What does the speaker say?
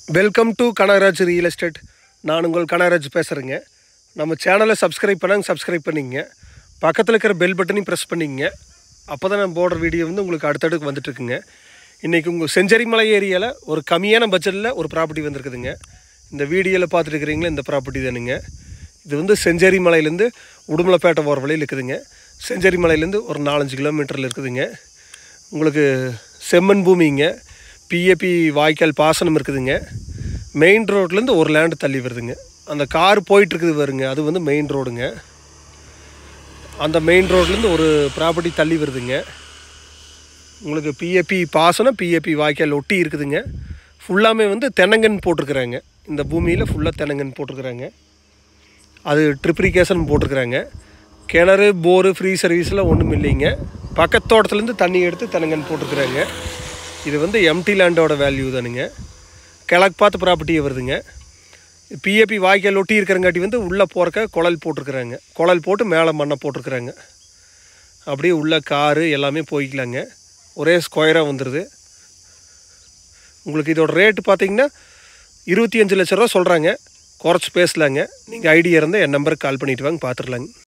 welcome to Kanagaraj real estate நான் உங்கள் கனகராஜ் பேசுகிறேங்க நம்ம சேனலை சப்ஸ்கிரைப் பண்ணாங்க சப்ஸ்கிரைப் பண்ணிங்க பக்கத்தில் இருக்கிற பெல் பட்டனையும் ப்ரெஸ் பண்ணிங்க அப்போ தான் நான் போடுற வீடியோ வந்து உங்களுக்கு அடுத்தடுக்கு வந்துட்டுருக்குங்க இன்றைக்கி உங்கள் செஞ்சேரி மலை ஏரியாவில் ஒரு கம்மியான பட்ஜெட்டில் ஒரு ப்ராப்பர்ட்டி வந்திருக்குதுங்க இந்த வீடியோவில் பார்த்துட்டு இருக்கிறீங்களா இந்த ப்ராப்பர்ட்டி தானுங்க இது வந்து செஞ்சேரி மலையிலேருந்து உடுமலைப்பேட்டை போகிற வழியில் இருக்குதுங்க செஞ்சேரி மலையிலேருந்து ஒரு நாலஞ்சு கிலோமீட்டரில் இருக்குதுங்க உங்களுக்கு செம்மண் பூமிங்க பிஏபி வாய்க்கால் பாசனம் இருக்குதுங்க மெயின் ரோட்லேருந்து ஒரு லேண்டு தள்ளி வருதுங்க அந்த கார் போயிட்டுருக்குது வருங்க அது வந்து மெயின் ரோடுங்க அந்த மெயின் ரோட்லேருந்து ஒரு ப்ராப்பர்ட்டி தள்ளி வருதுங்க உங்களுக்கு பிஏபி பாசனம் பிஏபி வாய்க்கால் ஒட்டி இருக்குதுங்க ஃபுல்லாமே வந்து தென்னங்கன் போட்டிருக்குறாங்க இந்த பூமியில் ஃபுல்லாக தென்னங்கன் போட்டிருக்குறாங்க அது ட்ரிப்ரிகேஷன் போட்டிருக்குறாங்க கிணறு போரு ஃப்ரீ சர்வீஸ்லாம் ஒன்றும் இல்லைங்க பக்கத்து தோட்டத்துலேருந்து தண்ணி எடுத்து தென்னங்கன் போட்டிருக்குறாங்க இது வந்து எம்டி லேண்டோட வேல்யூ தானுங்க கிழக்கு பார்த்து ப்ராப்பர்ட்டியே வருதுங்க பிஏபி வாய்க்கால் ஒட்டி இருக்கிறங்காட்டி வந்து உள்ளே போகிறக்க குழல் போட்டிருக்குறாங்க குழல் போட்டு மேலே மண்ணை போட்டிருக்குறாங்க அப்படியே உள்ள காரு எல்லாமே போய்க்கலாங்க ஒரே ஸ்கொயராக வந்துடுது உங்களுக்கு இதோட ரேட்டு பார்த்தீங்கன்னா இருபத்தி அஞ்சு லட்ச ரூபா சொல்கிறாங்க குறைச்சி பேசலாங்க நீங்கள் ஐடியா இருந்தால் என் நம்பருக்கு கால் பண்ணிட்டு வாங்க பார்த்துடலாங்க